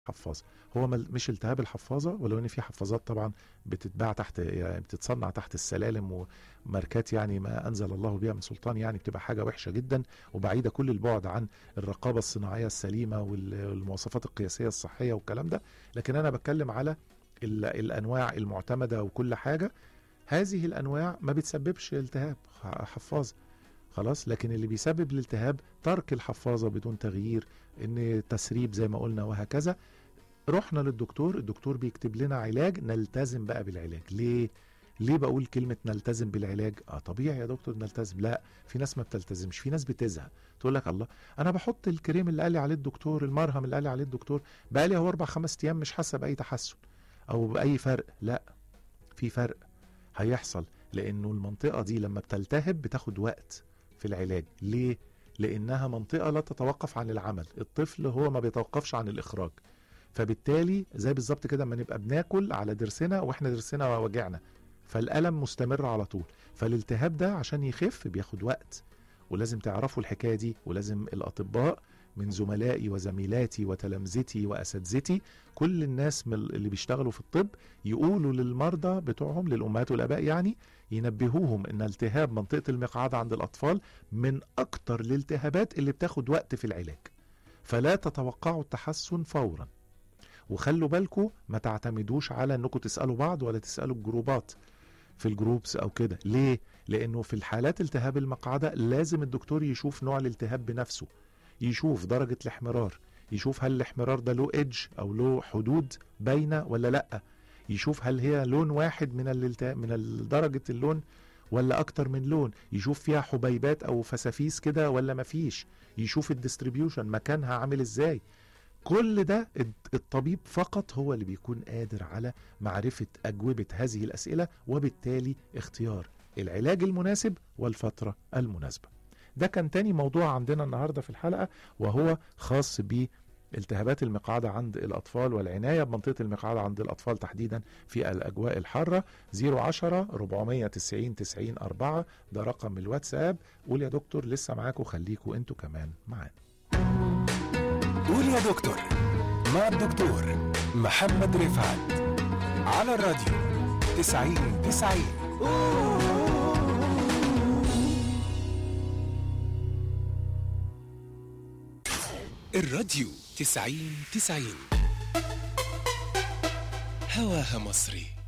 حفاظه هو مل- مش التهاب الحفاظه ولو ان في حفاظات طبعا بتتباع تحت يعني بتتصنع تحت السلالم وماركات يعني ما انزل الله بها من سلطان يعني بتبقى حاجه وحشه جدا وبعيده كل البعد عن الرقابه الصناعيه السليمه وال- والمواصفات القياسيه الصحيه والكلام ده لكن انا بتكلم على ال- الانواع المعتمده وكل حاجه هذه الانواع ما بتسببش التهاب ح- حفاظه خلاص لكن اللي بيسبب الالتهاب ترك الحفاظه بدون تغيير ان تسريب زي ما قلنا وهكذا رحنا للدكتور الدكتور بيكتب لنا علاج نلتزم بقى بالعلاج ليه ليه بقول كلمة نلتزم بالعلاج؟ اه طبيعي يا دكتور نلتزم، لا في ناس ما بتلتزمش، في ناس بتزهق، تقول لك الله انا بحط الكريم اللي قال لي عليه الدكتور، المرهم اللي قال لي عليه الدكتور، بقى لي هو اربع خمس ايام مش حاسه باي تحسن او باي فرق، لا في فرق هيحصل لانه المنطقة دي لما بتلتهب بتاخد وقت في العلاج، ليه؟ لانها منطقة لا تتوقف عن العمل، الطفل هو ما بيتوقفش عن الاخراج. فبالتالي زي بالظبط كده اما نبقى بناكل على ضرسنا واحنا ضرسنا وجعنا فالالم مستمر على طول فالالتهاب ده عشان يخف بياخد وقت ولازم تعرفوا الحكايه دي ولازم الاطباء من زملائي وزميلاتي وتلامذتي واساتذتي كل الناس من اللي بيشتغلوا في الطب يقولوا للمرضى بتوعهم للامهات والاباء يعني ينبهوهم ان التهاب منطقه المقعد عند الاطفال من اكتر الالتهابات اللي بتاخد وقت في العلاج فلا تتوقعوا التحسن فورا وخلوا بالكم ما تعتمدوش على انكم تسالوا بعض ولا تسالوا الجروبات في الجروبس او كده ليه لانه في الحالات التهاب المقعده لازم الدكتور يشوف نوع الالتهاب بنفسه يشوف درجه الاحمرار يشوف هل الاحمرار ده له ايدج او له حدود باينه ولا لا يشوف هل هي لون واحد من الالتهاب من درجه اللون ولا اكتر من لون يشوف فيها حبيبات او فسافيس كده ولا مفيش يشوف الديستريبيوشن مكانها عامل ازاي كل ده الطبيب فقط هو اللي بيكون قادر على معرفة أجوبة هذه الأسئلة وبالتالي اختيار العلاج المناسب والفترة المناسبة ده كان تاني موضوع عندنا النهاردة في الحلقة وهو خاص بالتهابات المقعدة عند الأطفال والعناية بمنطقة المقعدة عند الأطفال تحديدا في الأجواء الحارة 010 490 90 4 ده رقم الواتساب قول يا دكتور لسه معاكم خليكم انتوا كمان معانا قول يا دكتور مع الدكتور محمد رفعت على الراديو تسعين تسعين الراديو تسعين تسعين هواها مصري